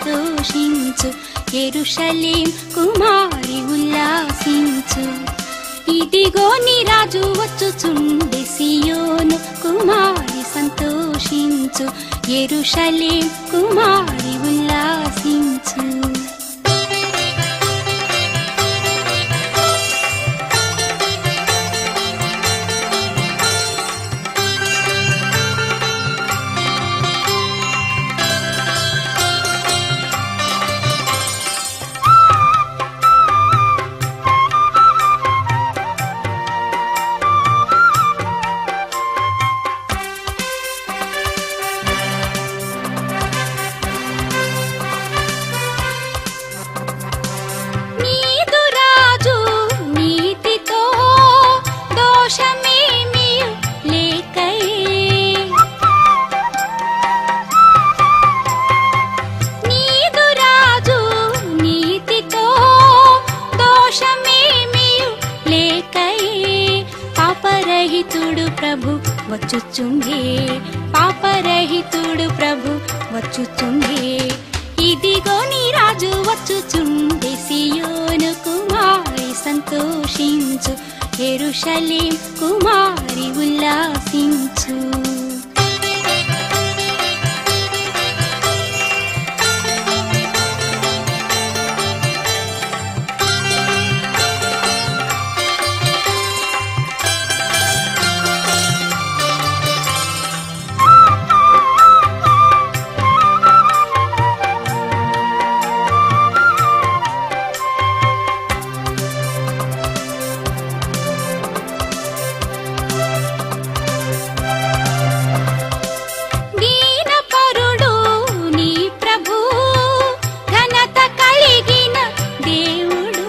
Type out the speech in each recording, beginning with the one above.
సంతోషించు ఎరుషలేం కుమారి ఉల్లాసించు ఇదిగో నీ రాజు వచ్చుచుండే సియోను కుమారి సంతోషించు ఎరుషలేం కుమారి ఉల్లాసించు నీదు రాజు నీతితో దోషమేమీ లేకయే నీదు రాజు నీతితో దోషమేమీ లేకయే పాపరహితుడు ప్రభు వచ్చుచుండే పాపరహితుడు ప్రభు వచ్చుచుండే ఇదిగో నీ రాజు వచ్చుచుండే సియోను కుమారి సంతోషించు ఎరుషలేం కుమారి ఉల్లాసించు దీనపరుడు నీ ప్రభు ఘనత కలిగిన దేవుడు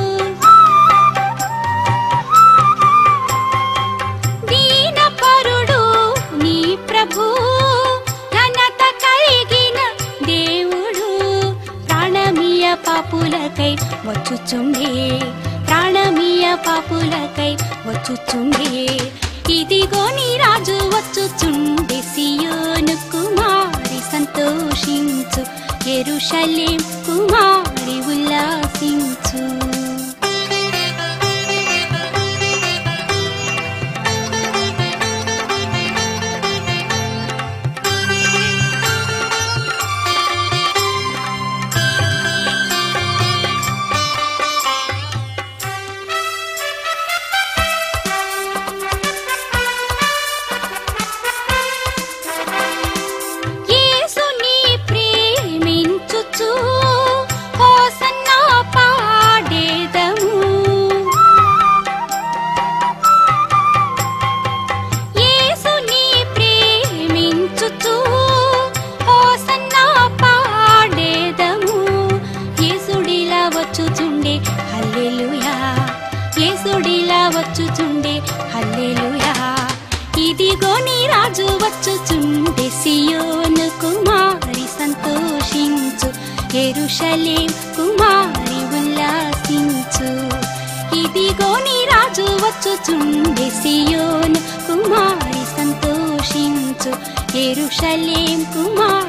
దీనపరుడు నీ ప్రభు ఘనత కలిగిన దేవుడు ప్రాణమీయ పాపులకై వచ్చుచుండే ప్రాణమీయ పాపులకై వచ్చుచుండే ఇదిగో నీ రాజు వచ్చుచుండే సియోను కుమారి సంతోషించు ఎరుషలేం కుమారి ఉల్లాసించు యేసుని ప్రేమించుచు హోసన్నా పాడేదము యేసుని ప్రేమించుచు హోసన్నా పాడేదము యేసుడిలా వచ్చుచుండే హల్లెలూయా యేసుడిలా వచ్చుచుండే హల్లెలూయా ఇదిగో నీ రాజు వచ్చుచుండే సియోను కుమారి సంతోషించు ఎరుషలేం కుమారి ఉల్లాసించు ఇదిగో నీ రాజు వచ్చుచుండే సియోను కుమారి సంతోషించు ఎరుషలేం కుమారి